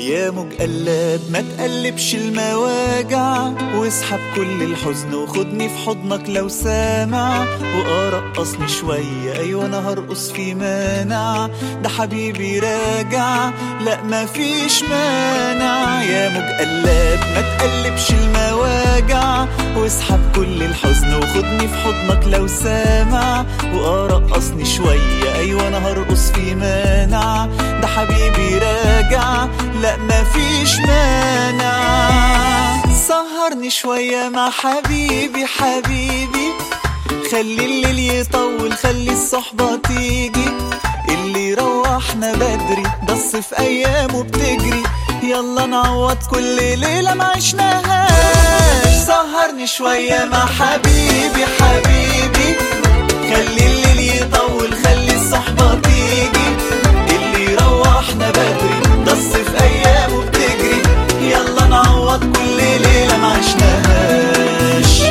يا مقلب ما تقلبش المواجع واسحب كل الحزن وخدني في حضنك لو سامع وارقصني شوية ايوه انا هرقص في مانع ده حبيبي راجع لا ما فيش مانع يا مقلب ما تقلبش المواجع واسحب كل الحزن وخدني في حضنك لو سامع وارقصني شوية ايوه انا هرقص في مانع ده حبيبي راجع لا مفيش مانع سهرني شوية مع حبيبي حبيبي خلي الليل يطول خلي الصحبة تيجي اللي روحنا بدري بس في أيامه بتجري يلا نعوض كل ليلة ما عشناهاش سهرني شوية مع حبيبي حبيبي خلي الليل يطول خلي الصحبة تيجي اللي روحنا بدري بس في أيامه بتجري يلا نعوض كل ليلة ما عشناهاش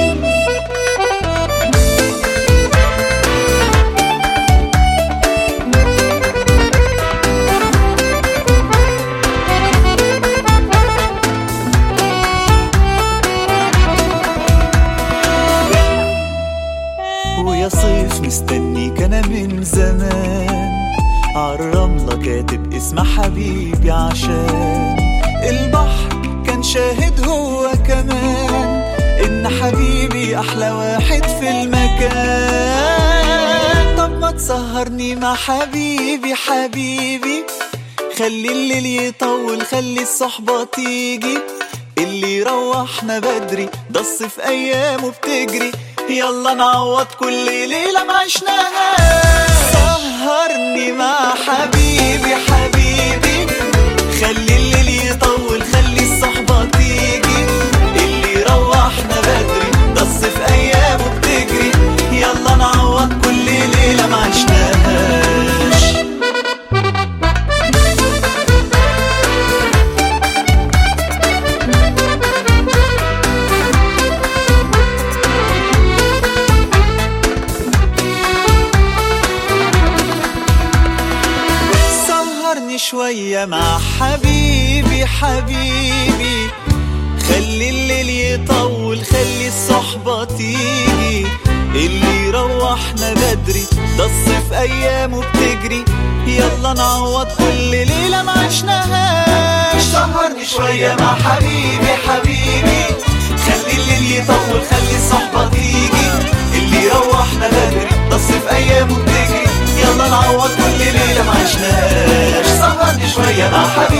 ويا صيف مستنيك انا من زمان عالرملة كاتب اسم حبيبي عشان البحر كان شاهد هو كمان ان حبيبي احلى واحد في المكان طب ما تسهرني مع حبيبي حبيبي خلي الليل يطول خلي الصحبة تيجي اللي روحنا بدري ضص في ايامه بتجري يلا نعوض كل ليلة ما عشناهاش سهرني مع حبيبي حبيبي خلي الليل يطول خلي الصحبة تيجي اللي روحنا بدري ضص في ايامه بتجري يلا نعوض كل ليلة ما عشناهاش سهرني شوية مع حبيبي حبيبي خلي الليل يطول خلي الصحبة تيجي اللي روحنا بدري ضص في أيامه بتجري يلا نعوض كل ليلة ما عشناهاش سهرني شوية مع حبيبي حبيبي خلي الليل يطول خلي الصحبة تيجي اللي روحنا بدري ضص في أيامه بتجري يلا نعوض كل ليلة ما عشناهاش سهرني شوية مع حبيبي